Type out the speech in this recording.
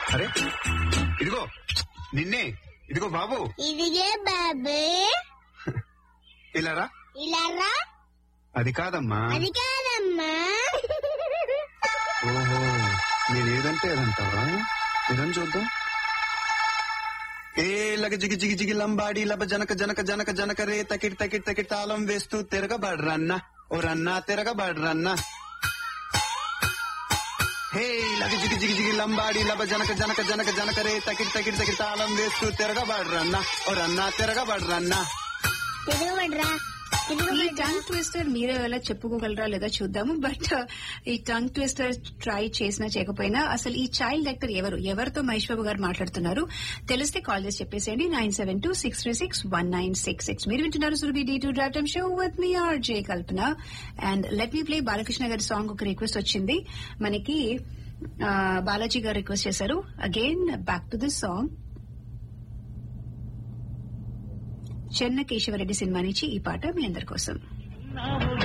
అరే ఇదిగో నిన్నే ఇదిగో బాబు ఇదిగే బాబు ఇలా రా ఇలా రా అది కాదమ్మా అది కాదమ్మా ఓహో నేను ఏదంటే ఏదంటావా ఇదని చూద్దాం ఏ లగ జిగి జిగి జిగి లంబాడి లబ జనక జనక జనక జనక రే తకిట్ తకిట్ తకిట్ తాళం వేస్తూ తిరగబడ్రన్న ఓ రన్నా తిరగబడ్రన్న హే లగ జిగి జిగి జిగి లంబాడి లబ జనక జనక జనక జనక రే తకిట్ తకిట్ తకిట్ తాళం వేస్తూ తిరగబడ్రన్న ఓ రన్నా తిరగబడ్రన్న తిరుగుబడ్రా ఈ తిరుగుబడ్రా టంగ్ ట్విస్టర్ మీరు ఎలా చెప్పుకోగలరా లేదా చూద్దాము బట్ ఈ టంగ్ ట్విస్టర్ ట్రై చేసినా చేయకపోయినా అసలు ఈ చైల్డ్ యాక్టర్ ఎవరు ఎవరితో మహేష్ బాబు గారు మాట్లాడుతున్నారు తెలిస్తే కాల్ చేసి చెప్పేసేయండి nine seven two six three six one nine six six మీరు వింటున్నారు Surabhi D two drive time show with me R J Kalpana and let me play Balakrishna గారి సాంగ్ ఒక రిక్వెస్ట్ వచ్చింది మనకి ఆ, బాలాజీ గారు రిక్వెస్ట్ చేశారు again back to this song Chenna Kesava Reddy cinema నుంచి ఈ పాట మీ అందరి కోసం